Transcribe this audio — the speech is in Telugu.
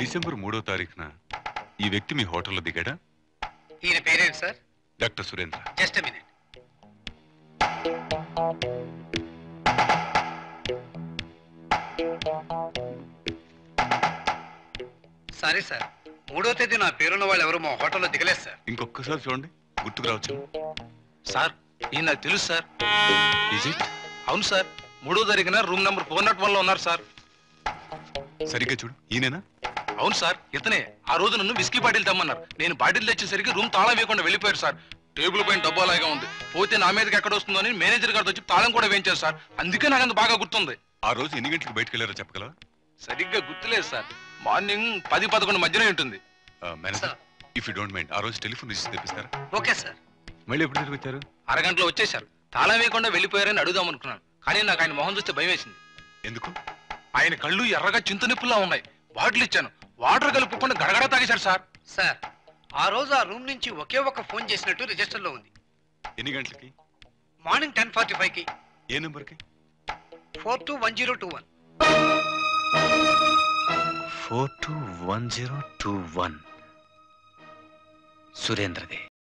డిసెంబర్ మూడో తారీఖున ఈ వ్యక్తి మీ హోటల్లో దిగాడా ఈయన పేరేంటి sir doctor Surendra just minute sorry sir మూడో తేదీ నా పేరున్న వాళ్ళు ఎవరు మా హోటల్లో దిగలేదు సార్ ఇంకొకసారి చూడండి గుర్తుకు రావచ్చు సార్ ఈయన నాకు తెలుసు సార్ ఈజ్ ఇట్ అవును సార్ మూడో తారీఖున room number four nought one లో ఉన్నారు సార్ సరిగ్గా చూడు ఈయనేనా అవును సార్ ఇతనే ఆ రోజు నన్ను విస్కీ బాటిల్ తెమ్మన్నారు నేను బాటిల్ తెచ్చేసరికి రూమ్ తాళం వేయకుండా వెళ్ళిపోయారు సార్ టేబుల్ పైన డబ్బు అలాగే ఉంది పోతే నా మీదకి ఎక్కడ వస్తుందని మేనేజర్ గారితో వచ్చి తాళం కూడా వేయించారు సార్ అందుకే నాకు అంత బాగా గుర్తుంది ఆ రోజు ఎన్ని గంటలకు బయటకు వెళ్ళారో చెప్పగలవా సరిగ్గా గుర్తులేదు సార్ మార్నింగ్ పది పదకొండు మధ్యనే ఉంటుంది manager sir. If you don't mind ఆ రోజు టెలిఫోన్ రిసీవ్ తెప్పిస్తారా ఓకే సార్ మళ్ళీ ఎప్పుడు తిరిగి వచ్చారు అరగంటలో వచ్చేసారు తాళం వేయకుండా వెళ్ళిపోయారని అడుగుదాం అనుకున్నాను కానీ నాకు ఆయన మొహం చూస్తే భయం వేసింది ఎందుకు ఆయన కళ్ళు ఎర్రగా చింత నిప్పులా ఉన్నాయి బాటిల్ ఇచ్చాను వాటర్ కలుపుకుండా గడగడ తాగేశారు సార్ సార్ ఆ రోజు ఆ రూమ్ నుంచి ఒకే ఒక ఫోన్ చేసినట్టు రిజిస్టర్లో ఉంది ఎన్ని గంటలకి మార్నింగ్ టెన్ ఫార్టీ ఫైవ్కి ఏ నెంబర్కి four two one zero two one four two one zero two one సురేంద్రదే